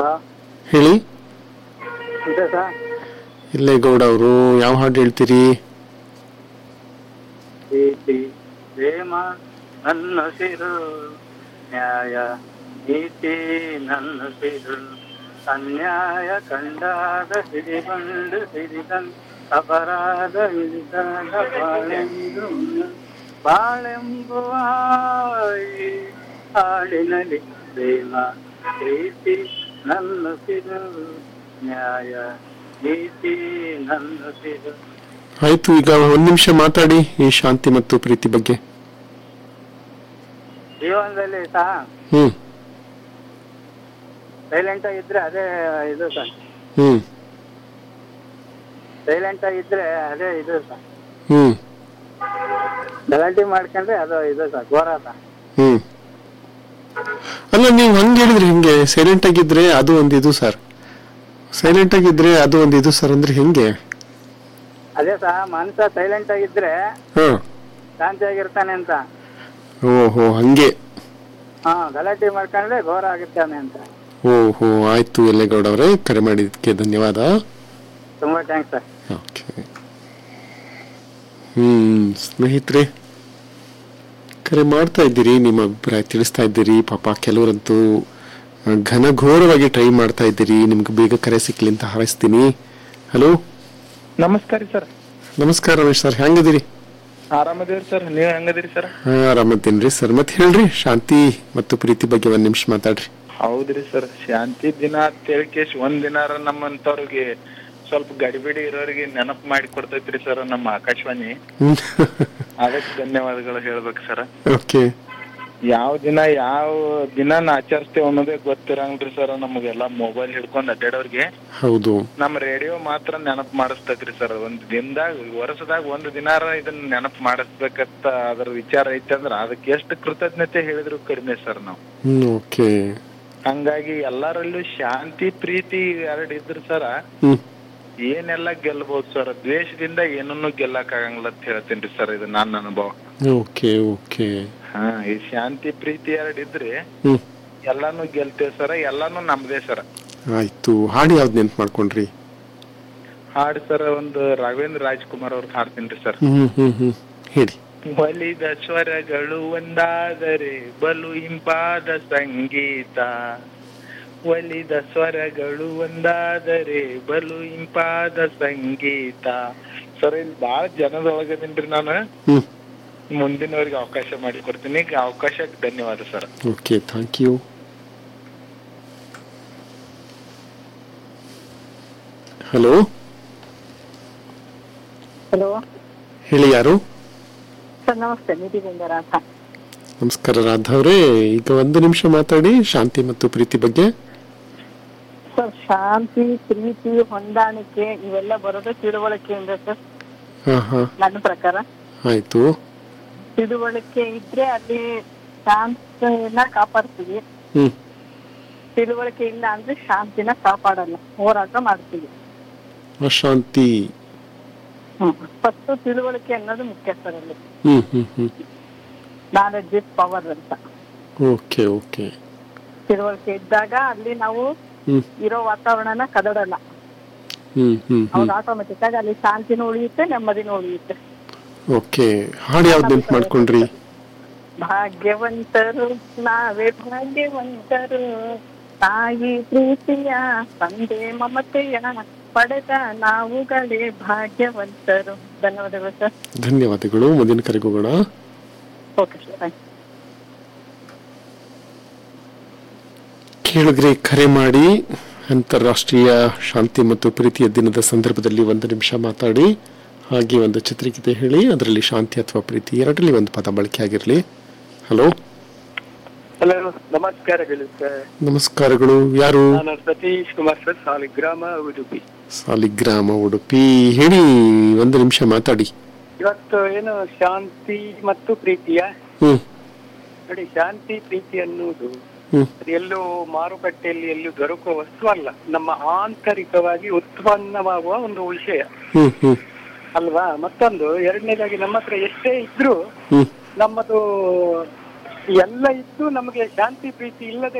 hello ಹೇಳಿ ಇದೆ sir ಇಲ್ಲೇ ಗೌಡ ಅವರು ಯಾವ ಹಾಡು ಹೇಳ್ತೀರಿ ಪ್ರೀತಿ ಪ್ರೇಮ ನನ್ನ ಸಿರು ನ್ಯಾಯ ನೀತಿ ನನ್ನ ಸಿರು ಅನ್ಯಾಯ ಕಂಡಾಗ ಸಿರಿಗಂಡು ಸಿರಿಗನ್ ಅಪರಾಧ ಇರಿದಾಗ ಬಾಳೆಂದು ಬಾಳೆಂಬುವ ಈ ಹಾಡಿನಲ್ಲಿ ಪ್ರೇಮ ಪ್ರೀತಿ ನನ್ನ ಸಿರು ನ್ಯಾಯ ನೀತಿ ನನ್ನ ಸಿರು ಆಯ್ತು ಈಗ ಒಂದ್ ನಿಮಿಷ ಮಾತಾಡಿ ಈ ಶಾಂತಿ ಮತ್ತು ಪ್ರೀತಿ ಬಗ್ಗೆ ಜೀವನದಲ್ಲಿ ಸಹ ಹ್ಮ್ ಸೈಲೆಂಟ್ ಆಗಿದ್ರೆ ಅದೇ ಇದು ಸರ್ ಹ್ಮ್ ಸೈಲೆಂಟ್ ಆಗಿದ್ರೆ ಅದೇ ಇದು ಸರ್ ಹ್ಮ್ ಗಲಾಟೆ ಮಾಡ್ಕೊಂಡ್ರೆ ಅದು ಇದು ಸರ್ ಘೋರಾಟ ಹ್ಮ್ ಅಲ್ಲ ನೀವು ಹಂಗೆ ಹೇಳಿದ್ರಿ ಹಿಂಗೆ ಸೈಲೆಂಟ್ ಆಗಿದ್ರೆ ಅದು ಒಂದು ಇದು ಸರ್ ಸೈಲೆಂಟ್ ಆಗಿದ್ರೆ ಅದು ಒಂದು ಇದು ಸರ್ ಅಂದ್ರೆ ಹೆಂಗೆ ಅದೇ ಸಹ ಮನುಷ್ಯ ಸೈಲೆಂಟ್ ಆಗಿದ್ರೆ ಹಾ ಶಾಂತಿ ಆಗಿರ್ತಾನೆ ಅಂತ ಓಹೋ ಹಂಗೆ ಹಾ ಗಲಾಟೆ ಮಾಡ್ಕೊಂಡ್ರೆ ಘೋರ ಆಗಿರ್ತಾನೆ ಅಂತ ಓಹೋ ಆಯ್ತು ಎಲ್ಲೇಗೌಡ ಅವರೇ ಕರೆ ಮಾಡಿದ್ದಕ್ಕೆ ಧನ್ಯವಾದ ತುಂಬಾ ಥ್ಯಾಂಕ್ಸ್ ಸರ್ ಓಕೆ ಹ್ಮ್ ಸ್ನೇಹಿತರೆ ಕರೆ ಮಾಡ್ತಾ ಇದ್ದೀರಿ ನಿಮ್ಮ ಅಭಿಪ್ರಾಯ ತಿಳಿಸ್ತಾ ಇದ್ದೀರಿ ಪಾಪ ಕೆಲವರಂತೂ ಆ, ಘನಘೋರವಾಗಿ ಟ್ರೈ ಮಾಡ್ತಾ ಇದ್ದೀರಿ ನಿಮ್ಗೆ ಬೇಗ ಕರೆ ಸಿಕ್ಲಿ ಅಂತ ಹಾರೈಸ್ತೀನಿ ಹಲೋ ನಮಸ್ಕಾರ ರೀ ಸರ್ ನಮಸ್ಕಾರ ರಮೇಶ್ ಸರ್ ಹೆಂಗದಿರಿ ಆರಾಮದೇವ್ರಿ ಸರ್ ನೀವ್ ಹೆಂಗದಿರಿ ಸರ್ ಹಾ ಆರಾಮದ್ದೀನ್ರಿ ಸರ್ ಮತ್ತೆ ಹೇಳ್ರಿ ಶಾಂತಿ ಮತ್ತು ಪ್ರೀತಿ ಬಗ್ಗೆ ಒಂದ್ ನಿಮಿಷ ಮಾತಾಡ್ರಿ ಹೌದ್ರಿ ಸರ್ ಶಾಂತಿ ದಿನ ಅಂತೇಳಿ ಕೇಶ್ ಒಂದ್ ದಿನಾರ ನಮ್ಮಂತವ್ರಿಗೆ ಸ್ವಲ್ಪ ಗಡಿಬಿಡಿ ಇರೋರಿಗೆ ನೆನಪು ಮಾಡಿ ಕೊಡ್ತೈತ್ರಿ ಸರ್ ನಮ್ಮ ಆಕಾಶವಾಣಿ ಹ್ಮ್ ಅದಕ್ಕೆ ಧನ್ಯವಾದಗಳು ಹೇಳ್ಬೇಕು ಸರ್ ಓಕೆ ಯಾವ ದಿನ ಯಾವ ದಿನ ಆಚರಿಸ್ತೇವೆ ಅನ್ನೋದೇ ಗೊತ್ತಿರಂಗ್ರಿ ಸರ್ ನಮಗೆಲ್ಲ ಮೊಬೈಲ್ ಹಿಡ್ಕೊಂಡ್ ಅಡ್ಡಾಡೋರ್ಗೆ ಹೌದು ನಮ್ ರೇಡಿಯೋ ಮಾತ್ರ ನೆನಪು ಮಾಡಿಸ್ತೈತ್ರಿ ಸರ್ ಒಂದ್ ದಿನದಾಗ ವರ್ಷದಾಗ ಒಂದ್ ದಿನಾರ ಇದನ್ನ ನೆನಪು ಮಾಡಿಸ್ಬೇಕಂತ ಅದ್ರ ವಿಚಾರ ಐತೆ ಅಂದ್ರ ಅದಕ್ಕೆ ಎಷ್ಟು ಕೃತಜ್ಞತೆ ಹೇಳಿದ್ರು ಕಡಿಮೆ ಸರ್ ನಾವು ಹ್ಮ್ ಓಕೆ ಹಂಗಾಗಿ ಎಲ್ಲರಲ್ಲೂ ಶಾಂತಿ ಪ್ರೀತಿ ಎರಡು ಇದ್ರ ಸರ ಹ್ಮ್ ಏನೆಲ್ಲ ಗೆಲ್ಬಹುದು ಸರ್ ದ್ವೇಷದಿಂದ ಏನನ್ನು ಗೆಲ್ಲಕ್ ಆಗಂಗಿಲ್ಲ ಅಂತ ಹೇಳ್ತೀನಿ ಸರ್ ಇದು ನನ್ನ ಅನುಭವ ಓಕೆ ಓಕೆ ಹಾ ಈ ಶಾಂತಿ ಪ್ರೀತಿ ಎರಡ್ ಇದ್ರೆ ಹ್ಮ್ ಎಲ್ಲಾನು ಗೆಲ್ತೇವ್ ಸರ ಎಲ್ಲಾನು ನಮ್ದೇ ಸರ ಆಯ್ತು ಹಾಡು ಯಾವ್ದು ನೆನ್ಪು ಮಾಡ್ಕೊಂಡ್ರಿ ಹಾಡ್ ಸರ್ ಒಂದು ರಾಘವೇಂದ್ರ ರಾಜ್ಕುಮಾರ್ ಅವ್ರದ್ದು ಹಾಡ್ತೀನಿ ಸರ್ ಹ್ಮ್ ಹ್ಮ್ ಹ್ಮ್ ಹೇಳಿ ಒಲಿದ ಸ್ವರಗಳು ಒಂದಾದರೆ ಬಲು ಇಂಪಾದ ಸಂಗೀತ ಒಲಿದ ಸ್ವರಗಳು ಒಂದಾದರೆ ಬಲು ಇಂಪಾದ ಸಂಗೀತ ಸರ್ ಇಲ್ಲಿ ಬಾಳ ಜನದೊಳಗದಿನ್ರಿ ನಾನು ಹ್ಮ್ ಮುಂದಿನವರಿಗೆ ಅವಕಾಶ ಮಾಡಿ ಕೊಡ್ತೀನಿ ಈಗ ಅವಕಾಶಕ್ಕೆ ಧನ್ಯವಾದ sir okay thank you hello hello ಹೇಳಿ ಯಾರು ಸರ್ ನಮಸ್ತೆ ನಿಧಿಗೊಂಡ ರಾಥ ನಮಸ್ಕಾರ ರಾಧಾ ಅವರೇ ಈಗ ಒಂದು ನಿಮಿಷ ಮಾತಾಡಿ ಶಾಂತಿ ಮತ್ತು ಪ್ರೀತಿ ಬಗ್ಗೆ ಸರ್ ಶಾಂತಿ ಪ್ರೀತಿ ಹೊಂದಾಣಿಕೆ ಇವೆಲ್ಲ ಬರೋದು ತಿಳುವಳಿಕೆಯಿಂದ ಸರ್ ಹಾ ಹಾ ನನ್ನ ಪ್ರಕಾರ ಆಯ್ತು ತಿಳುವಳಿಕೆ ಇದ್ರೆ ಅಲ್ಲಿ ಶಾಂತಿನ ಕಾಪಾಡ್ತೀವಿ ಹ್ಮ್ ತಿಳುವಳಿಕೆ ಇಲ್ಲ ಅಂದ್ರೆ ಶಾಂತಿನ ಕಾಪಾಡಲ್ಲ ಹೋರಾಟ ಮಾಡ್ತೀವಿ ಅಶಾಂತಿ ಫಸ್ಟ್ ತಿಳುವಳಿಕೆ ಅನ್ನೋದು ಮುಖ್ಯ ಸರ್ ಅಲ್ಲಿ hmm hmm hmm knowledge is power ಅಂತ ಓಕೆ ಓಕೆ ತಿಳುವಳಿಕೆ ಇದ್ದಾಗ ಅಲ್ಲಿ ನಾವು ಹ್ಮ್ ಇರೋ ವಾತಾವರಣನ ಕದಡಲ್ಲ ಹ್ಮ್ ಹ್ಮ್ ಹ್ಮ್ ಅವ್ರು ಆಟೋಮೆಟಿಕ್ ಆಗಿ ಅಲ್ಲಿ ಶಾಂತಿನೂ ಉಳಿಯುತ್ತೆ ನೆಮ್ಮದಿನೂ ಉಳಿಯುತ್ತೆ ಓಕೆ ಹಾಡು ಯಾವ್ದು ನೆನ್ಪು ಮಾಡ್ಕೊಂಡ್ರಿ ಭಾಗ್ಯವಂತರು ನಾವೇ ಭಾಗ್ಯವಂತರು ತಾಯಿ ಪ್ರೀತಿಯ ತಂದೆ ಮಮತೆಯ ಪಡೆದ ನಾವುಗಳೇ ಭಾಗ್ಯವಂತರು ಧನ್ಯವಾದಗಳು ಸರ್ ಧನ್ಯವಾದಗಳು ಮುಂದಿನ ಕರೆಗೆ ಹೋಗೋಣ ಓಕೆ ಸರ್ ಥ್ಯಾಂಕ್ ಕೇಳಿದ್ರೆ ಕರೆ ಮಾಡಿ ಅಂತಾರಾಷ್ಟ್ರೀಯ ಶಾಂತಿ ಮತ್ತು ಪ್ರೀತಿಯ ದಿನದ ಸಂದರ್ಭದಲ್ಲಿ ಒಂದು ನಿಮಿಷ ಮಾತಾಡಿ ಹಾಗೆ ಒಂದು ಚಿತ್ರಗೀತೆ ಹೇಳಿ ಅದರಲ್ಲಿ ಶಾಂತಿ ಅಥವಾ ಪ್ರೀತಿ ಎರಡರಲ್ಲಿ ಒಂದು ಪದ ಬಳಕೆ ಆಗಿರಲಿ ಹಲೋ ಹಲೋ ನಮಸ್ಕಾರಗಳು ಸರ್ ನಮಸ್ಕಾರಗಳು ಯಾರು ನಾನು ಸತೀಶ್ ಕುಮಾರ್ ಸರ್ ಸಾಲಿಗ್ರಾಮ ಉಡುಪಿ ಸಾಲಿಗ್ರಾಮ ಉಡುಪಿ ಹೇಳಿ ಒಂದು ನಿಮಿಷ ಮಾತಾಡಿ ಇವತ್ತು ಏನು ಶಾಂತಿ ಮತ್ತು ಪ್ರೀತಿಯ ಹ್ಮ್ ನೋಡಿ ಶಾಂತಿ ಪ್ರೀತಿ ಅನ್ನುವುದು ಹ್ಮ್ ಅದು ಎಲ್ಲೂ ಮಾರುಕಟ್ಟೆಯಲ್ಲಿ ಎಲ್ಲೂ ದೊರಕುವ ವಸ್ತು ಅಲ್ಲ ನಮ್ಮ ಆಂತರಿಕವಾಗಿ ಉತ್ಪನ್ನವಾಗುವ ಒಂದು ವಿಷಯ ಹ್ಮ್ ಹ್ಮ್ ಅಲ್ವಾ ಮತ್ತೊಂದು ಎರಡನೇದಾಗಿ ನಮ್ಮ ಹತ್ರ ಎಷ್ಟೇ ಇದ್ರೂ ಹ್ಮ್ ನಮ್ಮದು ಎಲ್ಲ ಇದ್ದು ನಮಗೆ ಶಾಂತಿ ಪ್ರೀತಿ ಇಲ್ಲದೆ